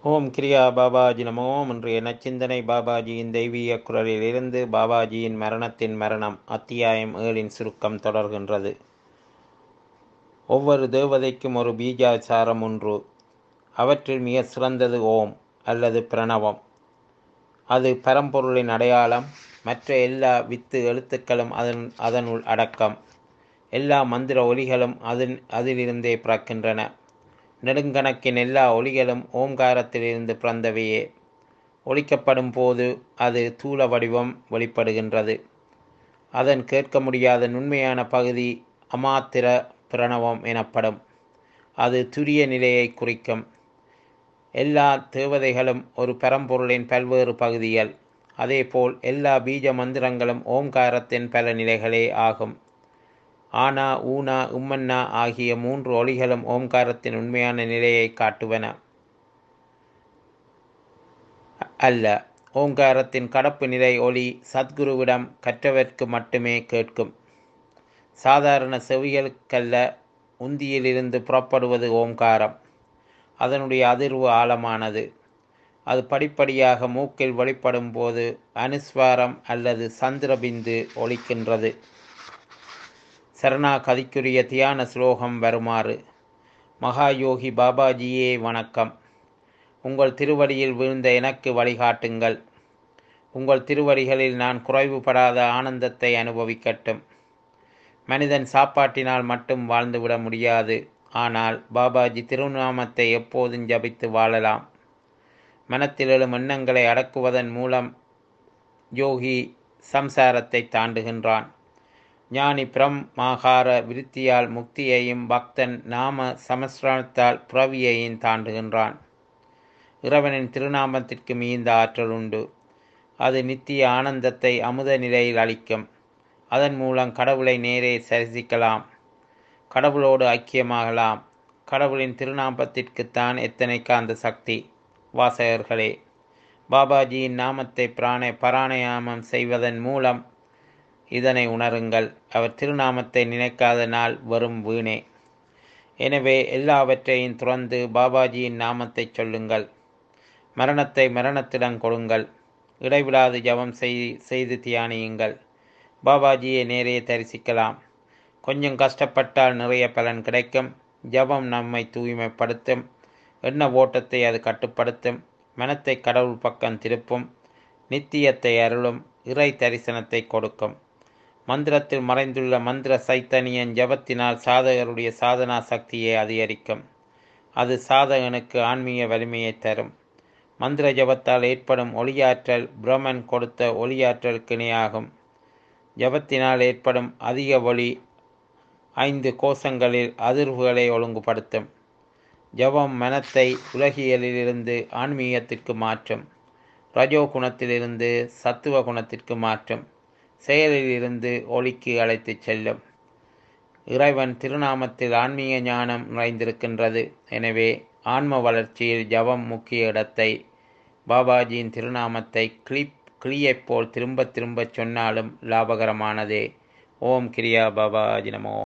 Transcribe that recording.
ஓம் கிரியா பாபாஜி நமோ இன்றைய நச்சிந்தனை பாபாஜியின் தெய்வீக குரலிலிருந்து பாபாஜியின் மரணத்தின் மரணம் அத்தியாயம் ஏழின் சுருக்கம் தொடர்கின்றது ஒவ்வொரு தேவதைக்கும் ஒரு பீஜாச்சாரம் ஒன்று அவற்றில் மிக சிறந்தது ஓம் அல்லது பிரணவம் அது பரம்பொருளின் அடையாளம் மற்ற எல்லா வித்து எழுத்துக்களும் அதன் அதனுள் அடக்கம் எல்லா மந்திர ஒலிகளும் அதன் அதிலிருந்தே பிறக்கின்றன நெடுங்கணக்கின் எல்லா ஒலிகளும் ஓங்காரத்திலிருந்து பிறந்தவையே ஒலிக்கப்படும் போது அது தூள வடிவம் வெளிப்படுகின்றது அதன் கேட்க முடியாத நுண்மையான பகுதி அமாத்திர பிரணவம் எனப்படும் அது துரிய நிலையை குறிக்கும் எல்லா தேவதைகளும் ஒரு பரம்பொருளின் பல்வேறு பகுதிகள் அதேபோல் எல்லா பீஜ மந்திரங்களும் ஓம்காரத்தின் பல நிலைகளே ஆகும் ஆனா ஊனா உம்மன்னா ஆகிய மூன்று ஒளிகளும் ஓம்காரத்தின் உண்மையான நிலையை காட்டுவன அல்ல ஓங்காரத்தின் கடப்பு நிலை ஒளி சத்குருவிடம் கற்றவர்க்கு மட்டுமே கேட்கும் சாதாரண செவிகளுக்கல்ல உந்தியிலிருந்து புறப்படுவது ஓம்காரம் அதனுடைய அதிர்வு ஆழமானது அது படிப்படியாக மூக்கில் வெளிப்படும் போது அனுஸ்வாரம் அல்லது சந்திரபிந்து ஒலிக்கின்றது சரணாகதிக்குரிய தியான ஸ்லோகம் வருமாறு மகாயோகி பாபாஜியே வணக்கம் உங்கள் திருவடியில் விழுந்த எனக்கு வழிகாட்டுங்கள் உங்கள் திருவடிகளில் நான் குறைவுபடாத ஆனந்தத்தை அனுபவிக்கட்டும் மனிதன் சாப்பாட்டினால் மட்டும் வாழ்ந்துவிட முடியாது ஆனால் பாபாஜி திருநாமத்தை எப்போதும் ஜபித்து வாழலாம் மனத்தில் எழும் எண்ணங்களை அடக்குவதன் மூலம் யோகி சம்சாரத்தை தாண்டுகின்றான் ஞானி பிரம் மாகார விருத்தியால் முக்தியையும் பக்தன் நாம சமஸ்ரணத்தால் புறவியையும் தாண்டுகின்றான் இறைவனின் திருநாமத்திற்கு மீந்த ஆற்றல் உண்டு அது நித்திய ஆனந்தத்தை அமுத நிலையில் அளிக்கும் அதன் மூலம் கடவுளை நேரே சரிசிக்கலாம் கடவுளோடு ஐக்கியமாகலாம் கடவுளின் திருநாமத்திற்குத்தான் எத்தனை காந்த சக்தி வாசகர்களே பாபாஜியின் நாமத்தை பிராண பராணயாமம் செய்வதன் மூலம் இதனை உணருங்கள் அவர் திருநாமத்தை நினைக்காத நாள் வரும் வீணே எனவே எல்லாவற்றையும் துறந்து பாபாஜியின் நாமத்தை சொல்லுங்கள் மரணத்தை மரணத்திடம் கொடுங்கள் இடைவிடாது ஜபம் செய்து தியானியுங்கள் பாபாஜியை நேரே தரிசிக்கலாம் கொஞ்சம் கஷ்டப்பட்டால் நிறைய பலன் கிடைக்கும் ஜபம் நம்மை தூய்மைப்படுத்தும் எண்ண ஓட்டத்தை அது கட்டுப்படுத்தும் மனத்தை கடவுள் பக்கம் திருப்பும் நித்தியத்தை அருளும் இறை தரிசனத்தை கொடுக்கும் மந்திரத்தில் மறைந்துள்ள மந்திர சைத்தன்யன் ஜபத்தினால் சாதகருடைய சாதனா சக்தியை அதிகரிக்கும் அது சாதகனுக்கு ஆன்மீக வலிமையை தரும் மந்திர ஜபத்தால் ஏற்படும் ஒளியாற்றல் பிரம்மன் கொடுத்த ஒளியாற்றலுக்கு இணையாகும் ஜபத்தினால் ஏற்படும் அதிக ஒளி ஐந்து கோஷங்களில் அதிர்வுகளை ஒழுங்குபடுத்தும் ஜபம் மனத்தை உலகியலிலிருந்து ஆன்மீகத்திற்கு மாற்றும் ரஜோ குணத்திலிருந்து சத்துவ குணத்திற்கு மாற்றும் செயலிலிருந்து ஒளிக்கு அழைத்துச் செல்லும் இறைவன் திருநாமத்தில் ஆன்மீக ஞானம் நிறைந்திருக்கின்றது எனவே ஆன்ம வளர்ச்சியில் ஜபம் முக்கிய இடத்தை பாபாஜியின் திருநாமத்தை கிளிப் கிளியைப் போல் திரும்ப திரும்ப சொன்னாலும் லாபகரமானதே ஓம் கிரியா பாபாஜி நமோ